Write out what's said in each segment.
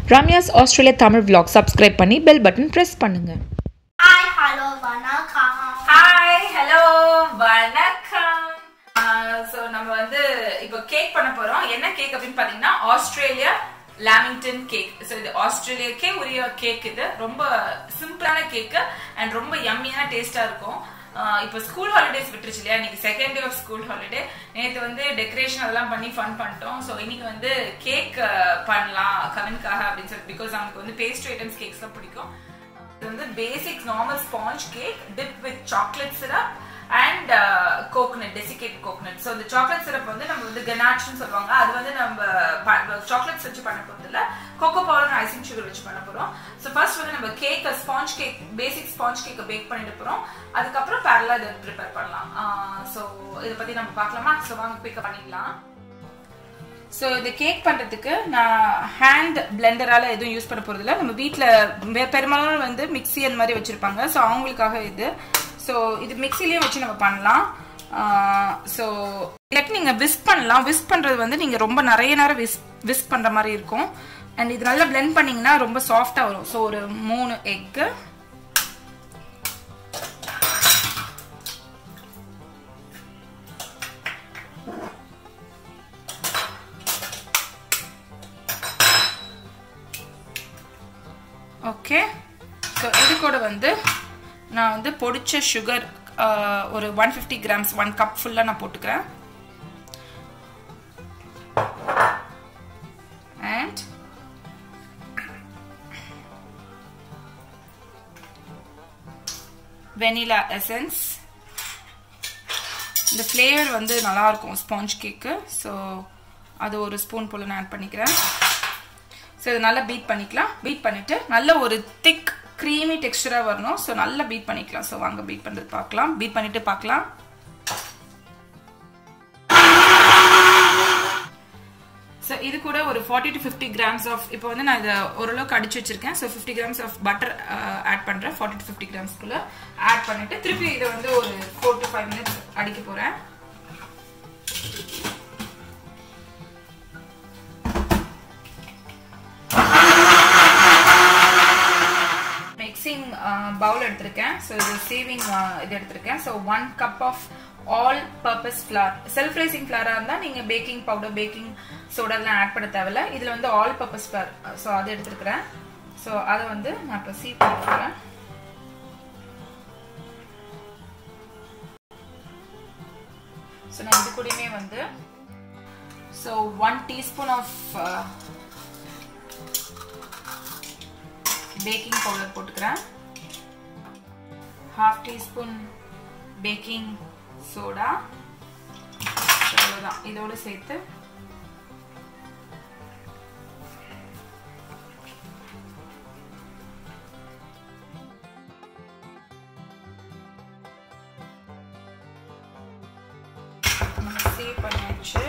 Ramya's Australia Tamil vlog subscribe பண்ணி bell button press பண்ணுங்கள் hi hello வணக்கம் ஹாய் ஹலோ வணக்கம் ஸோ நம்ம வந்து இப்போ கேக் பண்ண போறோம் என்ன கேக் அப்படின்னு பாத்தீங்கன்னா ஆஸ்திரேலியா லாமிங்டன் கேக் ஸோ இது ஆஸ்திரேலியாக்கே உரிய கேக் இது ரொம்ப சிம்பிளான கேக் அண்ட் ரொம்ப யம்மியான டேஸ்டா இருக்கும் ஆஹ் இப்போ ஸ்கூல் ஹாலிடேஸ் விட்டுருச்சு இல்லையா இன்னைக்கு second day of school holiday நேற்று வந்து டெக்கரேஷன் அதெல்லாம் பண்ணி ஃபன் பண்ணிட்டோம் ஸோ இன்னைக்கு வந்து கேக் பண்ணலாம் கவின்காக அப்படின்னு சொல்லி பிகாஸ் அவனுக்கு வந்து பேஸ்ட்ரி ஐட்டம்ஸ் கேக்ஸ் தான் பிடிக்கும் இது வந்து basic normal sponge cake dip with chocolate syrup and coconut desiccate coconut so இந்த சாக்லேட் சிரப் வந்து நம்ம வந்து கனாட்ச்னு சொல்லுவாங்க அது வந்து நம்ம சாக்லேட்ஸ் வச்சு பண்ண போறது இல்ல கோகோ பவுடர் ஐசிங் சுகர் வச்சு பண்ண போறோம் ஸோ ஃபர்ஸ்ட் வந்து நம்ம cake sponge cake basic sponge கேக்கை பேக் பண்ணிட்டு போறோம் அதுக்கப்புறம் பேரலா இதை ப்ரிப்பேர் பண்ணலாம் ஸோ இதை பத்தி நம்ம பார்க்கலாமா ஸோ வாங்க பிக்கப் பண்ணிக்கலாம் ஸோ இந்த கேக் பண்ணுறதுக்கு நான் ஹேண்ட் பிளெண்டரால் எதுவும் யூஸ் பண்ண போகிறதில்ல நம்ம வீட்டில் பெரும்பாலும் வந்து மிக்ஸி அந்த மாதிரி வச்சுருப்பாங்க ஸோ அவங்களுக்காக இது ஸோ இது மிக்ஸிலையும் வச்சு நம்ம பண்ணலாம் ஸோ இல்லாட்டி நீங்கள் விஸ்க் பண்ணலாம் விஸ்க் பண்ணுறது வந்து நீங்கள் ரொம்ப நிறைய நேரம் விஸ் விஸ்க் பண்ணுற மாதிரி இருக்கும் அண்ட் இது நல்லா பிளெண்ட் பண்ணிங்கன்னா ரொம்ப சாஃப்டாக வரும் ஸோ ஒரு மூணு எக்கு ஓகே ஸோ இது கூட வந்து நான் வந்து பொடிச்ச சுகர் ஒரு one fifty grams one cup ஃபுல்லாக நான் போட்டுக்கிறேன் அண்ட் வெனிலா எசன்ஸ் இந்த ஃப்ளேவர் வந்து நல்லா இருக்கும் ஸ்பாஞ்ச் கேக்கு ஸோ அது ஒரு ஸ்பூன் போல் நான் ஆட் பண்ணிக்கிறேன் ஸோ இதை நல்லா பீட் பண்ணிக்கலாம் பீட் பண்ணிட்டு நல்ல ஒரு திக் க்ரீமி டெக்ஸ்டராக வரணும் ஸோ நல்லா பீட் பண்ணிக்கலாம் ஸோ வாங்க பீட் பண்ணுறது பார்க்கலாம் பீட் பண்ணிட்டு பார்க்கலாம் ஸோ இது கூட ஒரு forty to fifty grams of இப்போ வந்து நான் இதை ஓரளவுக்கு அடிச்சு வச்சிருக்கேன் so fifty grams of butter add பண்ணுறேன் ஃபார்ட்டி டு ஃபிஃப்டி கிராம்ஸ்க்குள்ள ஆட் பண்ணிட்டு திருப்பி இதை வந்து ஒரு ஃபோர் டு ஃபைவ் மினிட்ஸ் அடிக்க போகிறேன் மிக்சிங் பவுல் எடுத்திருக்கேன் ஸோ இது சேவிங் இது எடுத்திருக்கேன் so one cup of all purpose flour self raising ஃப்ளாராக இருந்தால் நீங்கள் பேக்கிங் பவுடர் பேக்கிங் சோடாலாம் ஆட் பண்ண தேவையில்ல இதில் வந்து ஆல் பர்பஸ் ஃப்ளார் ஸோ அது எடுத்துருக்கிறேன் ஸோ அதை வந்து நான் இப்போ சீ பண்ண போகிறேன் ஸோ நான் இது கூடயுமே வந்து so one teaspoon of baking powder போட்டுக்கிறேன் ஹாஃப் டீஸ்பூன் பேக்கிங் சோடா அவ்வளோதான் இதோடு சேர்த்து நம்ம சேவ் பண்ணியாச்சு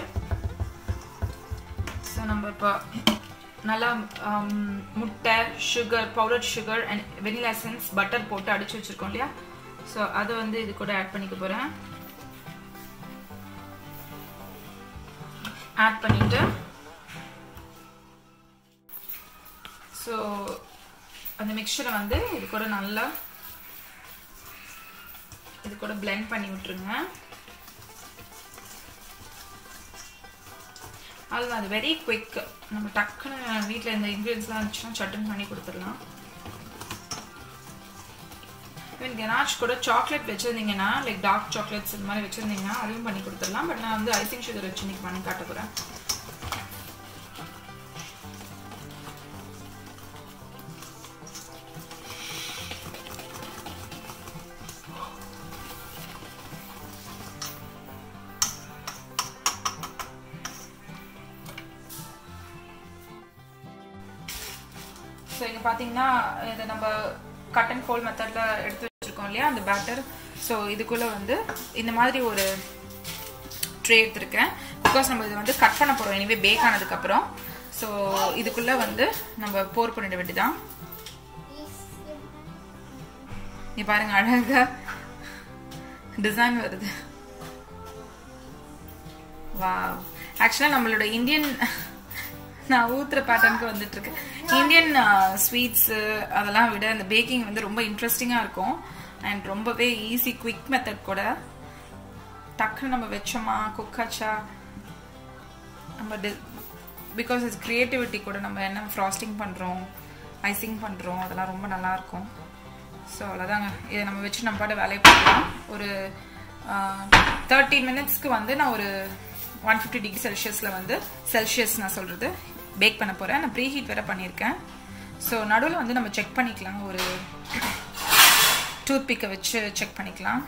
ஸோ நம்ம இப்போ நல்லா முட்டை sugar powder sugar and vanilla essence butter போட்டு அடிச்சு வச்சிருக்கோம் இல்லையா ஸோ அதை வந்து இது கூட ஆட் பண்ணிக்க போகிறேன் ஆட் பண்ணிட்டு ஸோ அந்த மிக்சரை வந்து இது கூட நல்லா இது கூட பிளெண்ட் பண்ணி விட்டுருங்க அதுதான் அது வெரி குவிக் நம்ம டக்குன்னு வீட்டில் இந்த இன்க்ரீடியன்ஸ்லாம் இருந்துச்சுன்னா சட்டுன்னு பண்ணி கொடுத்துடலாம் ஈவன் கெனாச் கூட சாக்லேட் வச்சுருந்தீங்கன்னா லைக் டார்க் சாக்லேட்ஸ் இந்த மாதிரி வச்சுருந்தீங்கன்னா அதுவும் பண்ணி கொடுத்துடலாம் பட் நான் வந்து ஐசிங் சுகர் வச்சு இன்னைக்கு பண்ணி காட்ட போகிறேன் ஸோ இங்கே பார்த்தீங்கன்னா இதை நம்ம கட் அண்ட் ஃபோல் மெத்தடில் எடுத்து வச்சுருக்கோம் இல்லையா அந்த பேட்டர் ஸோ இதுக்குள்ளே வந்து இந்த மாதிரி ஒரு ட்ரே எடுத்திருக்கேன் பிகாஸ் நம்ம இது வந்து கட் பண்ண போகிறோம் எனிவே பேக் ஆனதுக்கப்புறம் ஸோ இதுக்குள்ளே வந்து நம்ம போர் பண்ணிட வேண்டியதான் நீ பாருங்க அழகா டிசைன் வருது வா ஆக்சுவலாக நம்மளோட இந்தியன் நான் ஊத்துற பேட்டர்னுக்கு வந்துட்டு இருக்கு இந்தியன் ஸ்வீட்ஸ் அதெல்லாம் விட இந்த பேக்கிங் வந்து ரொம்ப இன்ட்ரெஸ்டிங்கா இருக்கும் அண்ட் ரொம்பவே ஈஸி குவிக் மெத்தட் கூட டக்குன்னு நம்ம வச்சோமா குக்காச்சா நம்ம பிகாஸ் இட்ஸ் கிரியேட்டிவிட்டி கூட நம்ம என்ன ஃப்ராஸ்டிங் பண்ணுறோம் ஐசிங் பண்ணுறோம் அதெல்லாம் ரொம்ப நல்லா இருக்கும் ஸோ அவ்வளோதாங்க இதை நம்ம வச்சு நம்ம பாட்டு வேலையை பார்க்கலாம் ஒரு தேர்ட்டி மினிட்ஸ்க்கு வந்து நான் ஒரு ஒன் ஃபிஃப்டி டிகிரி செல்சியஸில் வந்து செல்சியஸ் நான் சொல்கிறது பேக் பண்ண போகிறேன் நான் ப்ரீ ஹீட் வேறு பண்ணியிருக்கேன் ஸோ நடுவில் வந்து நம்ம செக் பண்ணிக்கலாம் ஒரு டூத் பிக்கை வச்சு செக் பண்ணிக்கலாம்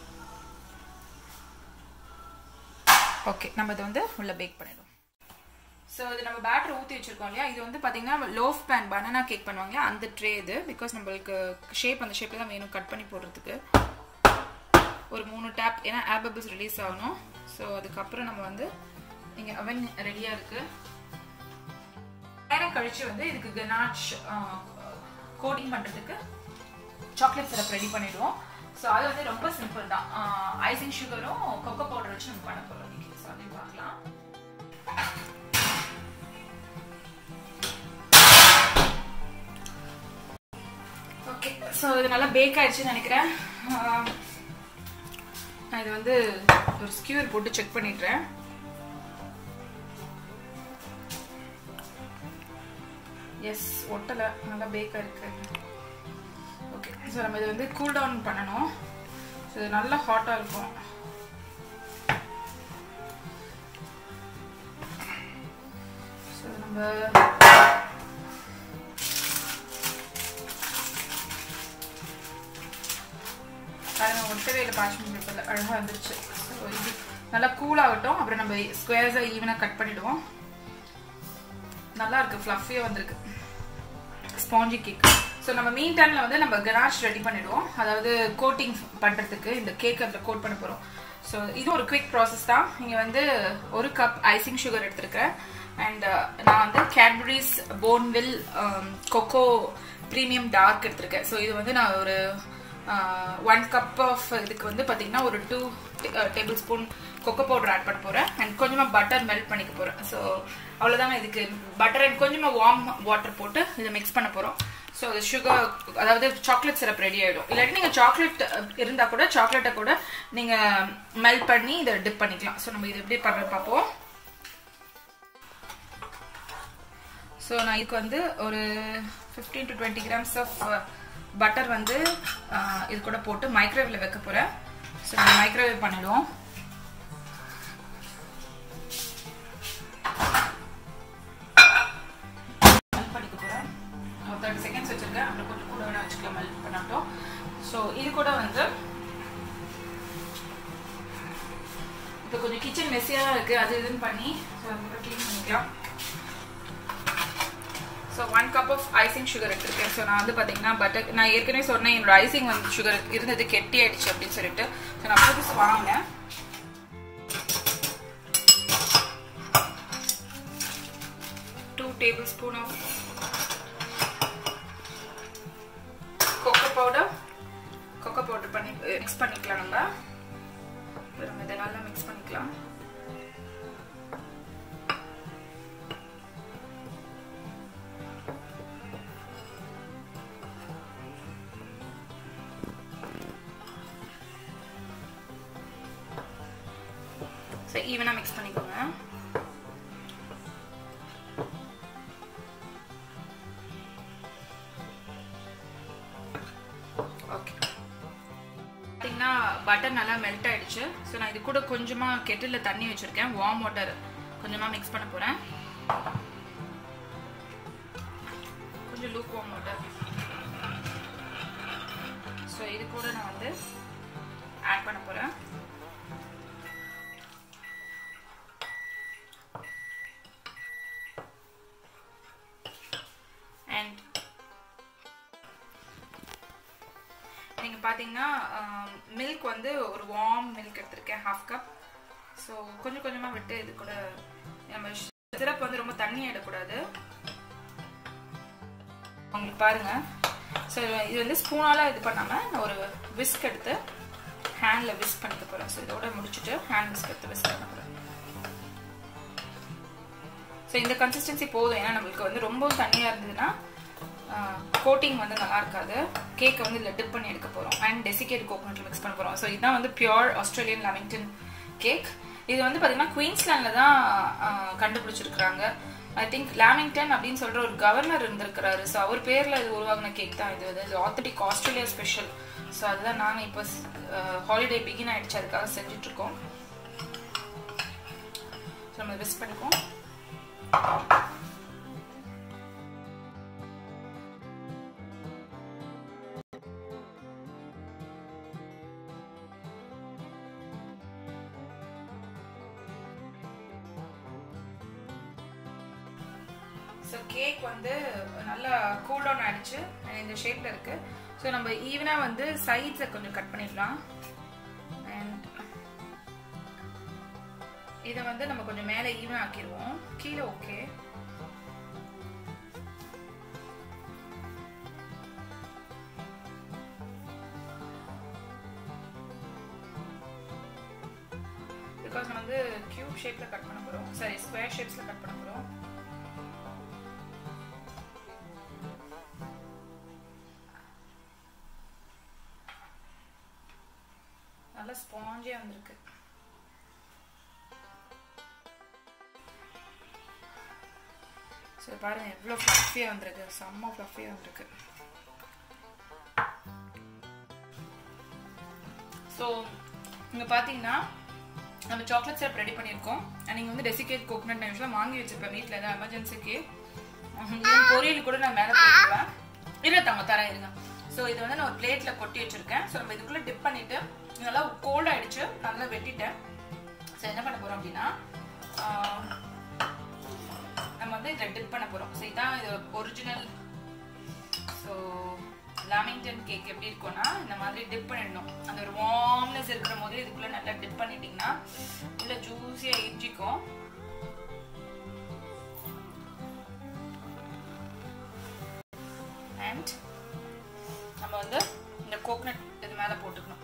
ஓகே நம்ம இதை வந்து உள்ள பேக் பண்ணிடுவோம் ஸோ இது நம்ம பேட்டர் ஊற்றி வச்சிருக்கோம் இல்லையா இது வந்து பார்த்தீங்கன்னா லோஃப் பேன் பனானா கேக் பண்ணுவாங்க அந்த ட்ரே இது பிகாஸ் நம்மளுக்கு ஷேப் அந்த ஷேப்பில் தான் வேணும் கட் பண்ணி போடுறதுக்கு ஒரு மூணு டேப் ஏன்னா ஏர் பபிள்ஸ் ரிலீஸ் ஆகணும் ஸோ அதுக்கப்புறம் நம்ம வந்து இங்கே அவன் ரெடியாக இருக்குது நேரம் கழிச்சு வந்து இதுக்கு கனாச் கோட்டிங் பண்ணுறதுக்கு சாக்லேட் சிரப் ரெடி பண்ணிடுவோம் ஸோ அது வந்து ரொம்ப சிம்பிள் தான் ஐசிங் சுகரும் கொக்கோ பவுடர் வச்சு நம்ம பண்ண போகிறோம் இன்னைக்கு ஸோ அதையும் பார்க்கலாம் ஓகே ஸோ இது நல்லா பேக் ஆயிடுச்சுன்னு நினைக்கிறேன் நான் இது வந்து ஒரு ஸ்கியூர் போட்டு செக் பண்ணிடுறேன் எஸ் ஒட்டலை நல்லா பேக்காக இருக்கு ஓகே ஸோ நம்ம இது வந்து கூல் டவுன் பண்ணணும் ஸோ இது நல்லா ஹாட்டாக இருக்கும் ஸோ நம்ம பாருங்க ஒட்டவே இல்லை பாஷ்மின் பேப்பரில் அழகாக வந்துருச்சு ஸோ இது நல்லா கூல் ஆகட்டும் அப்புறம் நம்ம ஸ்கொயர்ஸாக ஈவனாக கட் பண்ணிடுவோம் நல்லா இருக்கு ஃப்ளஃபியாக வந்திருக்கு ஸ்பாஞ்சி கேக் ஸோ நம்ம மீன் டைமில் வந்து நம்ம கனாஷ் ரெடி பண்ணிடுவோம் அதாவது கோட்டிங் பண்ணுறதுக்கு இந்த கேக் அதில் கோட் பண்ண போகிறோம் ஸோ இது ஒரு குவிக் ப்ராசஸ் தான் இங்கே வந்து ஒரு கப் ஐசிங் சுகர் எடுத்திருக்கேன் அண்ட் நான் வந்து Cadbury's Bournville cocoa premium dark எடுத்திருக்கேன் ஸோ இது வந்து நான் ஒரு ஒன் கப் ஆஃப் இதுக்கு வந்து பார்த்தீங்கன்னா ஒரு two tablespoon cocoa powder add பண்ண போகிறேன் அண்ட் கொஞ்சமாக பட்டர் மெல்ட் பண்ணிக்க போகிறேன் ஸோ அவ்வளோதாங்க இதுக்கு பட்டர் அண்ட் கொஞ்சமாக வார்ம் வாட்டர் போட்டு இதை மிக்ஸ் பண்ண போகிறோம் ஸோ அது சுகர் அதாவது சாக்லேட் சிரப் ரெடி ஆகிடும் இல்லாட்டி நீங்கள் சாக்லேட் இருந்தால் கூட சாக்லேட்டை கூட நீங்கள் மெல்ட் பண்ணி இதை டிப் பண்ணிக்கலாம் ஸோ நம்ம இது எப்படி பண்ணுறது பார்ப்போம் ஸோ நான் இதுக்கு வந்து ஒரு fifteen to twenty grams of butter வந்து இது கூட போட்டு மைக்ரோவேவில் வைக்க போகிறேன் ஸோ நம்ம மைக்ரோவேவ் பண்ணிடுவோம் மெல்ட் பண்ணிக்க போகிறேன் ஒரு தேர்ட்டி செகண்ட்ஸ் வச்சுருக்கேன் அப்புறம் கொஞ்சம் கூட வேணால் வச்சுக்கலாம் மெல்ட் பண்ணாட்டும் ஸோ இது கூட வந்து இப்போ கொஞ்சம் கிச்சன் மெஸ்ஸியாக இருக்குது அது இதுன்னு பண்ணி ஸோ அது க்ளீன் பண்ணிக்கலாம் so one cup of icing sugar எடுத்திருக்கேன் ஸோ நான் வந்து பார்த்தீங்கன்னா பட்டர் நான் ஏற்கனவே சொன்னேன் என்னோட ஐசிங் வந்து சுகர் இருந்தது கெட்டி ஆயிடுச்சு அப்படின்னு சொல்லிட்டு ஸோ நான் புதுசு வாங்கினேன் two tablespoon of cocoa powder cocoa powder பண்ணி மிக்ஸ் பண்ணிக்கலாம் நம்ம நம்ம இதை நல்லா மிக்ஸ் பண்ணிக்கலாம் ஸோ ஈவனாக மிக்ஸ் பண்ணிக்கோங்க ஓகே பார்த்தீங்கன்னா பட்டர் நல்லா மெல்ட் ஆயிடுச்சு ஸோ நான் இது கூட கொஞ்சமாக கெட்டில் தண்ணி வச்சுருக்கேன் வார்ம் வாட்டர் கொஞ்சமாக மிக்ஸ் பண்ண போகிறேன் கொஞ்சம் லூக் வார்ம் வாட்டர் ஸோ இது கூட நான் வந்து ஆட் பண்ண போகிறேன் அண்ட் நீங்கள் பார்த்தீங்கன்னா மில்க் வந்து ஒரு வார்ம் மில்க் எடுத்திருக்கேன் ஹாஃப் கப் ஸோ கொஞ்சம் கொஞ்சமாக விட்டு இது கூட நம்ம சிரப் வந்து ரொம்ப தண்ணி ஆகிடக்கூடாது உங்களுக்கு பாருங்க ஸோ இது வந்து ஸ்பூனால இது பண்ணாமல் நான் ஒரு விஸ்க் எடுத்து ஹேண்டில் விஸ்க் பண்ணிக்க போகிறேன் ஸோ இதோட முடிச்சுட்டு ஹேண்ட் விஸ்க் எடுத்து விஸ்க் பண்ண போகிறேன் ஸோ இந்த கன்சிஸ்டன்சி போதும் ஏன்னா நம்மளுக்கு வந்து ரொம்ப தண்ணியாக இருந்ததுன்னா கோட்டிங் வந்து நல்லா இருக்காது கேக்கை வந்து இதில் டிப் பண்ணி எடுக்க போகிறோம் அண்ட் டெசிகேட் கோகோனட் மிக்ஸ் பண்ண போகிறோம் ஸோ இதுதான் வந்து பியோர் ஆஸ்திரேலியன் லெமிங்டன் கேக் இது வந்து பார்த்தீங்கன்னா குயின்ஸ்லாண்டில் தான் ஆஹ், கண்டுபிடிச்சிருக்கிறாங்க ஐ திங்க் லாமிங்டன் அப்படின்னு சொல்கிற ஒரு கவர்னர் இருந்திருக்கிறாரு ஸோ அவர் பேரில் இது உருவாகின கேக் தான் இது இது ஆத்தட்டிக் ஆஸ்திரேலியா ஸ்பெஷல் ஸோ அதுதான் நாங்கள் இப்போ ஹாலிடே பிகின் ஆயிடுச்சு அதுக்காக செஞ்சுட்ருக்கோம் ஸோ நம்ம விஸ் பண்ணிக்குவோம் ஸோ கேக் வந்து நல்லா கூல் டவுன் ஆயிடுச்சு and இந்த ஷேப்ல இருக்கு ஸோ நம்ம ஈவனா வந்து சைட்ஸை கொஞ்சம் கட் பண்ணிடலாம் அண்ட் இதை வந்து நம்ம கொஞ்சம் மேலே ஈவன் ஆக்கிடுவோம் கீழே ஓகே பிகாஸ் நம்ம வந்து கியூப் ஷேப்ல கட் பண்ண போறோம் சாரி ஸ்கொயர் ஷேப்ஸ்ல கட் பண்ண போறோம் நல்லா ஸ்பாஞ்சியா வந்திருக்கு ஸோ பாருங்க எவ்வளோ ஃப்ளஃபியாக வந்திருக்கு செம்ம ஃப்ளஃபியாக வந்திருக்கு ஸோ இங்கே பார்த்தீங்கன்னா நம்ம சாக்லேட் சிரப் ரெடி பண்ணியிருக்கோம் அண்ட் நீங்கள் வந்து டெசிகேட் கோகனட் நான் யூஸ்வலாக வாங்கி வச்சிருப்பேன் வீட்டில் ஏதாவது எமர்ஜென்சிக்கு பொரியல் கூட நான் மேலே போட்டுருவேன் இல்லை தங்க தரேன் இருங்க ஸோ இது வந்து நான் ஒரு பிளேட்டில் கொட்டி வச்சிருக்கேன் ஸோ நம்ம இதுக்குள்ளே டிப் பண்ணிட்டு நல்லா கோல்ட் ஆயிடுச்சு நல்லா வெட்டிட்டேன் ஸோ என்ன பண்ண போகிறோம் அப்படின்னா ஆஹ், நம்ம வந்து இதில் டிப் பண்ண போகிறோம் ஸோ இதான் இது ஒரிஜினல் ஸோ லாமிங்டன் கேக் எப்படி இருக்கும்னா இந்த மாதிரி டிப் பண்ணிடணும் அந்த ஒரு வார்ம்னஸ் இருக்கிற போது இதுக்குள்ள நல்லா டிப் பண்ணிட்டீங்கன்னா உள்ள ஜூஸியா இஞ்சிக்கும் அண்ட் நம்ம வந்து இந்த கோகனட் இது மேல போட்டுக்கணும்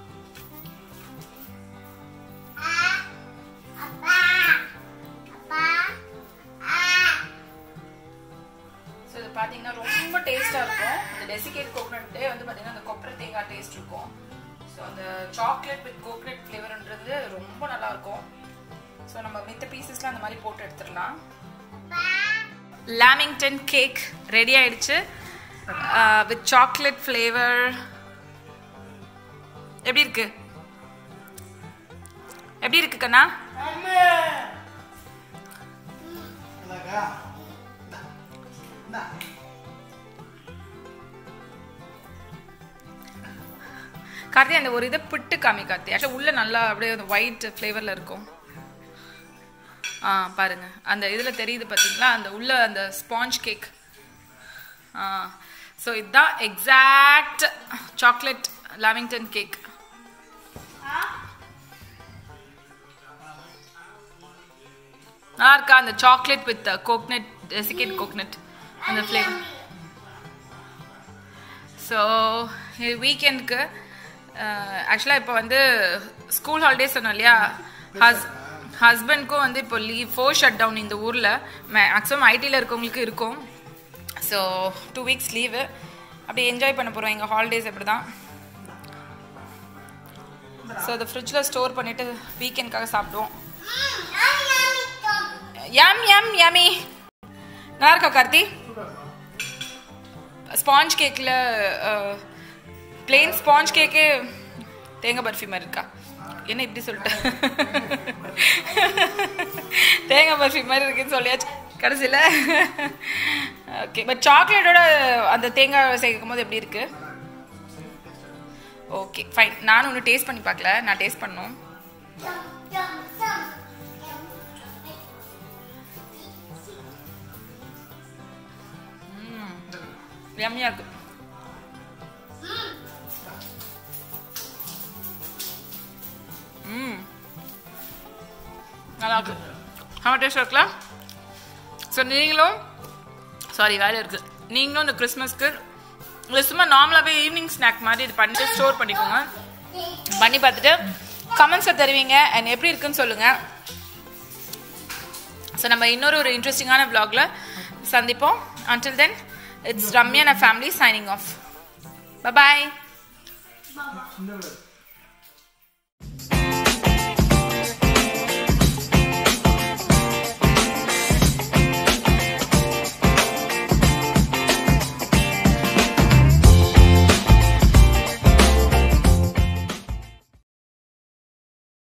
ஸோ இது பார்த்தீங்கன்னா ரொம்ப டேஸ்ட்டாக இருக்கும் இந்த டெசிகேட் கோகனட்டே வந்து பார்த்தீங்கன்னா அந்த கொப்பரை தேங்காய் டேஸ்ட் இருக்கும் ஸோ அந்த சாக்லேட் வித் கோகனட் ஃப்ளேவர்ன்றது ரொம்ப நல்லா இருக்கும் ஸோ நம்ம மித்த பீசஸ்லாம் அந்த மாதிரி போட்டு எடுத்துடலாம் லாமிங்டன் கேக் ரெடி ஆயிடுச்சு வித் சாக்லேட் ஃப்ளேவர் எப்படி இருக்கு எப்படி இருக்கு கண்ணா அழகா இந்தா. இந்தா. கார்த்தி அந்த ஒரு இதை பிட்டு காமி கார்த்தி ஆக்சுவலாக உள்ள நல்லா அப்படியே அந்த ஒயிட் ஃப்ளேவரில் இருக்கும் ஆ பாருங்க அந்த இதில் தெரியுது பார்த்தீங்களா அந்த உள்ள அந்த ஸ்பாஞ்ச் கேக் ஆ ஸோ இதுதான் எக்ஸாக்ட் சாக்லேட் லாவிங்டன் கேக் நல்லா இருக்கா அந்த chocolate with coconut desiccate coconut அந்த ஃப்ளேவர் ஸோ இது வீக்கெண்டுக்கு ஆக்சுவலாக இப்போ வந்து ஸ்கூல் ஹாலிடேஸ் சொன்னோம் இல்லையா ஹஸ் ஹஸ்பண்ட்க்கும் வந்து இப்போ லீவ் ஃபோர் ஷட் டவுன் இந்த ஊரில் மேக்ஸிமம் ஐடியில் இருக்கவங்களுக்கு இருக்கும் ஸோ டூ வீக்ஸ் லீவு அப்படி என்ஜாய் பண்ண போகிறோம் எங்கள் ஹாலிடேஸ் அப்படி தான் ஸோ அதை ஃப்ரிட்ஜில் ஸ்டோர் பண்ணிவிட்டு வீக்கெண்டுக்காக சாப்பிடுவோம் யம் யம் யமி நல்லா இருக்கா கார்த்தி ஸ்பாஞ்ச் கேக்கில் பிளெயின் ஸ்பாஞ்ச் கேக்கே தேங்காய் பர்ஃபி மாதிரி இருக்கா என்ன இப்படி சொல்லிட்டேன் தேங்காய் பர்ஃபி மாதிரி இருக்குன்னு சொல்லியாச்சு கடைசியில் ஓகே பட் சாக்லேட்டோட அந்த தேங்காய் சேர்க்கும் போது எப்படி இருக்கு ஓகே ஃபைன் நானும் ஒன்று டேஸ்ட் பண்ணி பார்க்கல நான் டேஸ்ட் பண்ணணும் யம்மியாக இருக்கு ம் நல்லா இருக்கு ஆமா டேஸ்ட் இருக்கலாம் ஸோ நீங்களும் சாரி வேலை இருக்கு நீங்களும் இந்த கிறிஸ்மஸ்க்கு இது சும்மா நார்மலாகவே ஈவினிங் ஸ்நாக் மாதிரி இது பண்ணிட்டு ஸ்டோர் பண்ணிக்கோங்க பண்ணி பார்த்துட்டு கமெண்ட்ஸை தருவீங்க அண்ட் எப்படி இருக்குன்னு சொல்லுங்க ஸோ நம்ம இன்னொரு ஒரு இன்ட்ரெஸ்டிங்கான vlogல சந்திப்போம் until then it's Ramya family signing off bye சின்ன விளக்கு